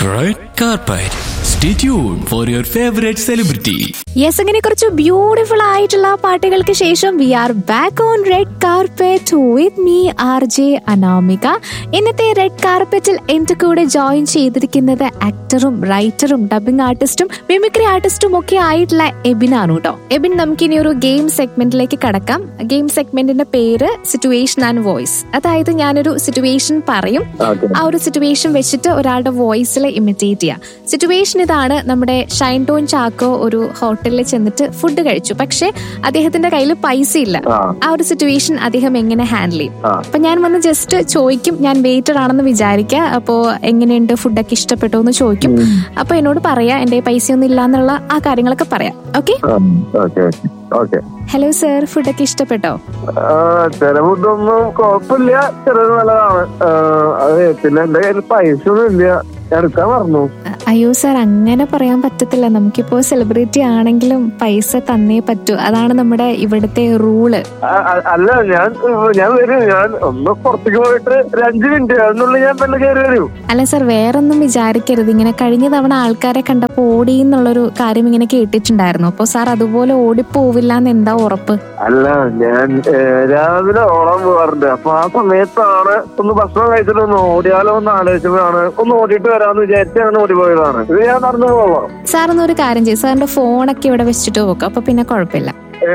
Red carpet. Stay tuned for your favorite celebrity. Yes അങ്ങനെ കുറച്ച് beautiful ആയിട്ടുള്ള പാട്ടുകൾക്ക് ശേഷം we are back on red carpet with me R J Anamika ഇന്നത്തെ red കാർപ്പറ്റിൽ എന്റെ കൂടെ ജോയിൻ ചെയ്തിരിക്കുന്നത് ആക്ടറും റൈറ്ററും ഡബിംഗ് ആർട്ടിസ്റ്റും മിമിക്രി ആർട്ടിസ്റ്റും ഒക്കെ ആയിട്ടുള്ള എബിനാണ് കേട്ടോ എബിൻ നമുക്കിനി ഒരു ഗെയിം സെഗ്മെന്റിലേക്ക് കടക്കാം ഗെയിം സെഗ്മെന്റിന്റെ പേര് സിറ്റുവേഷൻ ആൻഡ് വോയിസ് അതായത് ഞാനൊരു സിറ്റുവേഷൻ പറയും ഓക്കെ ആ ഒരു സിറ്റുവേഷൻ വെച്ചിട്ട് ഒരാളുടെ വോയിസിൽ ഇമിറ്റേറ്റ് ചെയ്യാം സിറ്റുവേഷൻ ഇതാണ് നമ്മുടെ ഷൈൻ ടോൺ ചാക്കോ ഒരു ഹോട്ടലിൽ ചെന്നിട്ട് ഫുഡ് കഴിച്ചു പക്ഷെ അദ്ദേഹത്തിന്റെ കയ്യിൽ പൈസ ഇല്ല ആ ആ ഒരു സിറ്റുവേഷൻ അദ്ദേഹം എങ്ങനെ ഹാൻഡിൽ ചെയ്യും ആ. അപ്പൊ ഞാൻ വന്ന് ജസ്റ്റ് ചോദിക്കും ഞാൻ വെയിറ്റർ ആണെന്ന് വിചാരിക്കുക അപ്പോ എങ്ങനെയുണ്ട് ഫുഡൊക്കെ ഇഷ്ടപ്പെട്ടോ എന്ന് ചോദിക്കും അപ്പൊ എന്നോട് പറയാ എന്റെ പൈസ ഒന്നും ഇല്ല എന്നുള്ള ആ കാര്യങ്ങളൊക്കെ പറയാം okay okay okay okay hello sir ഫുഡൊക്കെ ഇഷ്ടപ്പെട്ടോ ചില ഫുഡൊന്നും കുഴപ്പമില്ല ചിലത് നല്ലതാണ് ആ, അതെ പിന്നെ എന്റെ കയ്യിൽ പൈസ ഒന്നും ഇല്ല ഞാൻ എടുക്കാൻ മറന്നു അ- അയ്യോ സർ അങ്ങനെ പറയാൻ പറ്റത്തില്ല നമുക്കിപ്പോ സെലിബ്രിറ്റി ആണെങ്കിലും പൈസ തന്നേ പറ്റൂ അതാണ് നമ്മുടെ ഇവിടുത്തെ റൂള് ആ, അ- അല്ല ഞാൻ ഞാൻ വരും ഞാൻ ഒന്ന് പുറത്തേക്ക് പോയിട്ട് ഒരു അഞ്ച് മിനിറ്റ് അതിനുള്ളിൽ ഞാൻ പെണ്ണ് കയറി വരും അല്ല സർ വേറൊന്നും വിചാരിക്കരുത് ഇങ്ങനെ കഴിഞ്ഞ തവണ ആൾക്കാരെ കണ്ടപ്പോ ഓടി എന്നുള്ളൊരു കാര്യം ഇങ്ങനെ കേട്ടിട്ടുണ്ടായിരുന്നു അപ്പൊ സാർ അതുപോലെ ഓടിപ്പോവില്ല എന്ന് എന്താ ഉറപ്പ് അല്ല ഞാൻ ഏ, രാവിലെ ഓടാൻ പോകാറുണ്ട് അപ്പൊ ആ സമയത്താണ് ഒന്ന് ഭക്ഷണം കഴിച്ചിട്ട് ഒന്ന് ഓടിയാലോ എന്ന് ആലോചിച്ചപ്പോഴാണ് ഒന്ന് ഓടിയിട്ട് വരാന്ന് വിചാരിച്ച് അങ്ങനെ ഓടി പോയതാണ് ഇത് ഞാൻ നടന്നു പോവാം സാർ എന്നൊരു കാര്യം ചെയ്യും സാറിന്റെ ഫോണൊക്കെ ഇവിടെ വെച്ചിട്ട് പോക്കാം അപ്പൊ പിന്നെ കുഴപ്പമില്ല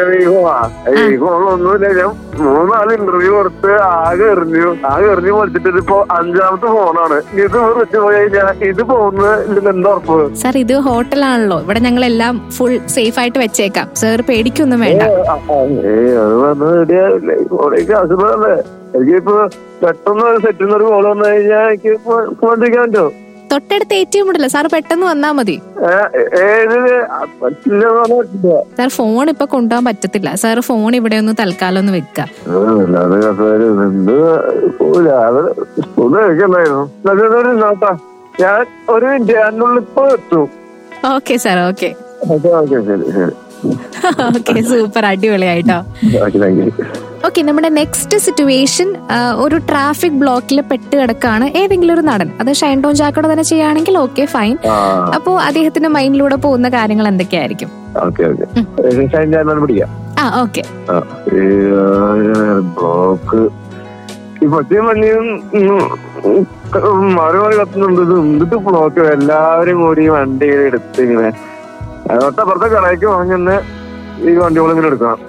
ഒന്നുമില്ല ഞാൻ മൂന്നാല് ഇന്റർവ്യൂ കൊടുത്ത് ആകെ എറിഞ്ഞു ആകെ എറിഞ്ഞു പഠിച്ചിട്ട് ഇതിപ്പോ അഞ്ചാമത്തെ ഫോണാണ് ഇത് വെച്ച് പോയി കഴിഞ്ഞാൽ ഇത് പോകുന്നത് ഇതിന് എന്താ ഉറപ്പ് സാർ ഇത് ഹോട്ടലാണല്ലോ ഇവിടെ ഞങ്ങൾ എല്ലാം ഫുൾ സേഫ് ആയിട്ട് വെച്ചേക്കാം സാർ പേടിക്കൊന്നും വേണ്ട ഏയ് അത് വന്ന് റെഡിയാവില്ലേ ഓടേക്ക് അസുഖമല്ലേ എനിക്കിപ്പോ പെട്ടെന്ന് ഒരു സെറ്റിൽ ഒരു കോൾ വന്നു കഴിഞ്ഞാൽ എനിക്ക് കൊണ്ടിരിക്കാൻ പറ്റുമോ തൊട്ടടുത്ത് എ ടി എം ഉണ്ടല്ലോ സാർ പെട്ടെന്ന് വന്നാ മതി ഏതില് പറ്റില്ല എന്ന് പറഞ്ഞാൽ പറ്റില്ല സാർ ഫോൺ ഇപ്പൊ കൊണ്ടുപോകാൻ പറ്റത്തില്ല സാർ ഫോൺ ഇവിടെ ഒന്ന് തൽക്കാലം ഒന്ന് വെക്കുക അത് കസേര എന്ത് പോവില്ല അത് സ്കൂള് കഴിക്കണ്ടായിരുന്നു നല്ലൊരു നോട്ടാ ഞാൻ ഒരു മിനിറ്റ് അതിനുള്ളിൽ ഇപ്പൊ എത്തും okay sir okay okay okay ശരി ശരി ഓക്കെ സൂപ്പർ അടിപൊളിയായിട്ടോ ഓക്കെ താങ്ക് യു ഓക്കെ നമ്മുടെ നെക്സ്റ്റ് സിറ്റുവേഷൻ ഒരു ട്രാഫിക് ബ്ലോക്കിൽ പെട്ട് കിടക്കാണ് ഏതെങ്കിലും ഒരു നടൻ അത് ഷൈൻ ടോൺ ജാക്കോടെ തന്നെ ചെയ്യുകയാണെങ്കിൽ ഓക്കെ ഫൈൻ ആ അപ്പോ അദ്ദേഹത്തിന്റെ മൈൻഡിലൂടെ പോകുന്ന കാര്യങ്ങൾ എന്തൊക്കെയായിരിക്കും ഓക്കെ ഓക്കെ ഷൈൻ ഞാൻ പിടിക്കാം ആ ഓക്കെ ആ, ഈ, ആ, ബ്ലോക്ക് ഈ പച്ചയും മഞ്ഞയും ഉം, ഉം, മാറി മാറി കത്തുന്നുണ്ട് ഇത് എന്തിട്ട് ബ്ലോക്ക് എല്ലാവരും കൂടി ഈ വണ്ടി ഇങ്ങനെ എടുത്ത് ഇങ്ങനെ തൊട്ടപ്പുറത്തെ കടയ്ക്ക് വാങ്ങുന്ന ഈ വണ്ടികൾ ഇങ്ങനെ എടുക്കണം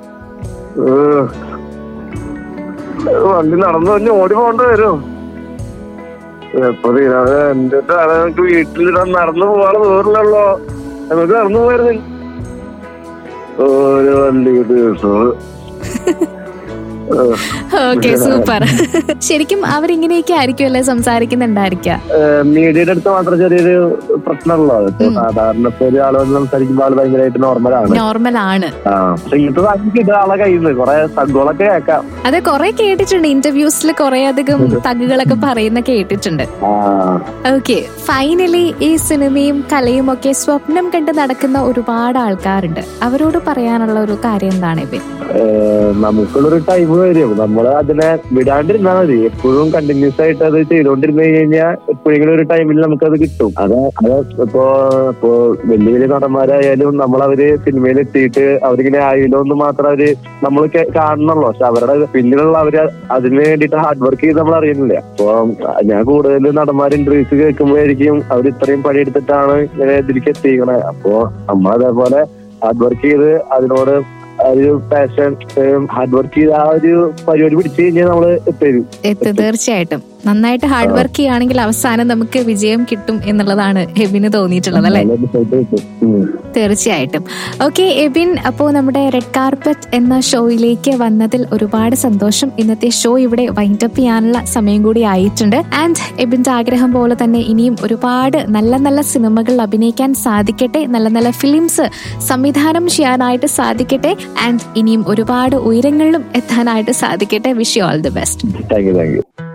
ഏഹ്. വണ്ടി നടന്നു കഴിഞ്ഞ് ഓടി പോകേണ്ടി വരും എപ്പോ തീരാതെ എന്റെ തല നമുക്ക് വീട്ടിലിടാൻ നടന്നു പോകാതെ ദൂരമുള്ളല്ലോ നമുക്ക് നടന്നു പോയിരുന്നു ഒരു വണ്ടി ദിവസം ഓക്കെ സൂപ്പർ ശരിക്കും അവരിങ്ങനെയൊക്കെ ആയിരിക്കുമല്ലേ സംസാരിക്കുന്നുണ്ടായിരിക്കുക മീഡിയയുടെ അടുത്ത് മാത്രം ചെറിയൊരു പ്രശ്നമുള്ളൂ ഇപ്പൊ സാധാരണ ഇപ്പൊ ഒരാൾ വന്ന് സംസാരിക്കുമ്പോൾ ആള് ഭയങ്കരമായിട്ട് നോർമലാണ് നോർമൽ ആണ് ആ പക്ഷെ ഇങ്ങനത്തെ സാധനം കിട്ടുക ആളെ കയ്യിൽ നിന്ന് കുറെ തഗ്ഗുകളൊക്കെ കേൾക്കാം അത് കുറെ കേട്ടിട്ടുണ്ട് ഇന്റർവ്യൂസിൽ കുറെ അധികം തഗുകളൊക്കെ പറയുന്ന കേട്ടിട്ടുണ്ട് ആ ഓക്കെ ഫൈനലി ഈ സിനിമയും കലയും ഒക്കെ സ്വപ്നം കണ്ട് നടക്കുന്ന ഒരുപാട് ആൾക്കാരുണ്ട് അവരോട് പറയാനുള്ള ഒരു കാര്യം എന്താണ് ഇവൻ ഏഹ് നമുക്കുള്ളൊരു ടൈം വരും നമ്മൾ അതിനെ വിടാണ്ടിരുന്നാ മതി എപ്പോഴും കണ്ടിന്യൂസ് ആയിട്ട് അത് ചെയ്തോണ്ടിരുന്നു കഴിഞ്ഞാൽ എപ്പോഴെങ്കിലും ഒരു ടൈമിൽ നമുക്കത് കിട്ടും അത് അത് ഇപ്പോ ഇപ്പോ വലിയ വലിയ നടന്മാരായാലും നമ്മൾ അവര് സിനിമയിൽ എത്തിയിട്ട് അവരിങ്ങനെ ആയില്ലോ എന്ന് മാത്രം അവര് നമ്മൾ കാണണല്ലോ പക്ഷെ അവരുടെ പിന്നിലുള്ള അവര് അതിന് വേണ്ടിയിട്ട് ഹാർഡ് വർക്ക് ചെയ്ത് നമ്മൾ അറിയുന്നില്ല അപ്പൊ ഞാൻ കൂടുതൽ നടന്മാർ ഇന്റർവ്യൂസ് കേൾക്കുമ്പോഴായിരിക്കും അവർ ഇത്രയും പണിയെടുത്തിട്ടാണ് ഇങ്ങനെ ഇതിലേക്ക് എത്തിക്കണേ അപ്പോ നമ്മൾ അതേപോലെ ഹാർഡ് വർക്ക് ചെയ്ത് അതിനോട് ആ ഒരു പാഷൻ ഹാർഡ് വർക്ക് ചെയ്ത് ആ ഒരു പരിപാടി പിടിച്ചു കഴിഞ്ഞാൽ നമ്മള് എത്തരും എത്ത് തീർച്ചയായിട്ടും നന്നായിട്ട് ഹാർഡ് വർക്ക് ചെയ്യുകയാണെങ്കിൽ അവസാനം നമുക്ക് വിജയം കിട്ടും എന്നുള്ളതാണ് എബിന് തോന്നിയിട്ടുള്ളത് അല്ലെ നല്ല result കിട്ടും. ഉം. തീർച്ചയായിട്ടും ഓക്കെ എബിൻ അപ്പോ നമ്മുടെ റെഡ് കാർപ്പറ്റ് എന്ന ഷോയിലേക്ക് വന്നതിൽ ഒരുപാട് സന്തോഷം ഇന്നത്തെ ഷോ ഇവിടെ വൈൻഡപ്പ് ചെയ്യാനുള്ള സമയം കൂടി ആയിട്ടുണ്ട് ആൻഡ് എബിന്റെ ആഗ്രഹം പോലെ തന്നെ ഇനിയും ഒരുപാട് നല്ല നല്ല സിനിമകൾ അഭിനയിക്കാൻ സാധിക്കട്ടെ നല്ല നല്ല ഫിലിംസ് സംവിധാനം ചെയ്യാനായിട്ട് സാധിക്കട്ടെ ആൻഡ് ഇനിയും ഒരുപാട് ഉയരങ്ങളിലും എത്താനായിട്ട് സാധിക്കട്ടെ wish you all the best thank you thank U